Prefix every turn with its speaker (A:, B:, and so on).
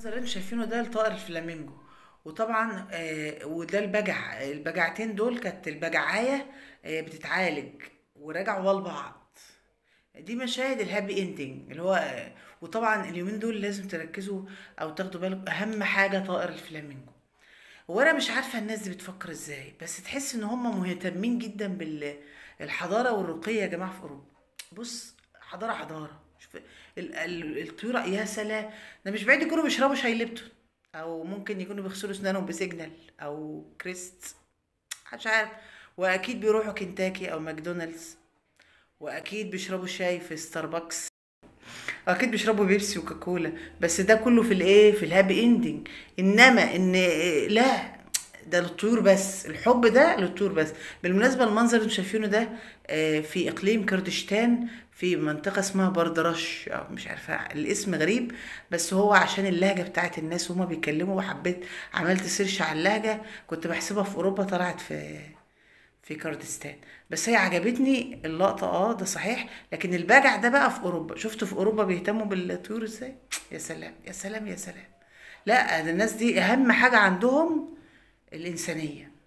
A: المنظر اللي انتوا شايفينه ده الطائر الفلامينجو وطبعا آه وده البجع البجعتين دول كانت البجعاية آه بتتعالج ورجعوا لبعض دي مشاهد الهابي اندنج اللي هو آه وطبعا اليومين دول لازم تركزوا او تاخدوا بالكم اهم حاجة طائر الفلامينجو وانا مش عارفة الناس دي بتفكر ازاي بس تحس ان هم مهتمين جدا بالحضارة والرقي يا جماعة في اوروبا بص حضارة حضارة شوف ال- ال- الطيور يا سلام ده مش بعيد يكونوا بيشربوا شاي ليبتون او ممكن يكونوا بيغسلوا اسنانهم بسيجنال او كريست محدش عارف واكيد بيروحوا كنتاكي او ماكدونالدز واكيد بيشربوا شاي في ستاربكس اكيد بيشربوا بيبسي وكاكولا بس ده كله في الايه في الهابي اندنج انما ان لا ده للطيور بس الحب ده للطيور بس بالمناسبه المنظر اللي انتوا شايفينه ده آه، في اقليم كردستان في منطقه اسمها بردرش او مش عارفه الاسم غريب بس هو عشان اللهجه بتاعت الناس وهما بيتكلموا وحبيت عملت سيرش على اللهجه كنت بحسبها في اوروبا طلعت في في كردستان بس هي عجبتني اللقطة اه ده صحيح لكن البجع ده بقى في اوروبا شفتوا في اوروبا بيهتموا بالطيور ازاي يا سلام يا سلام يا سلام لا ده الناس دي اهم حاجة عندهم الانسانية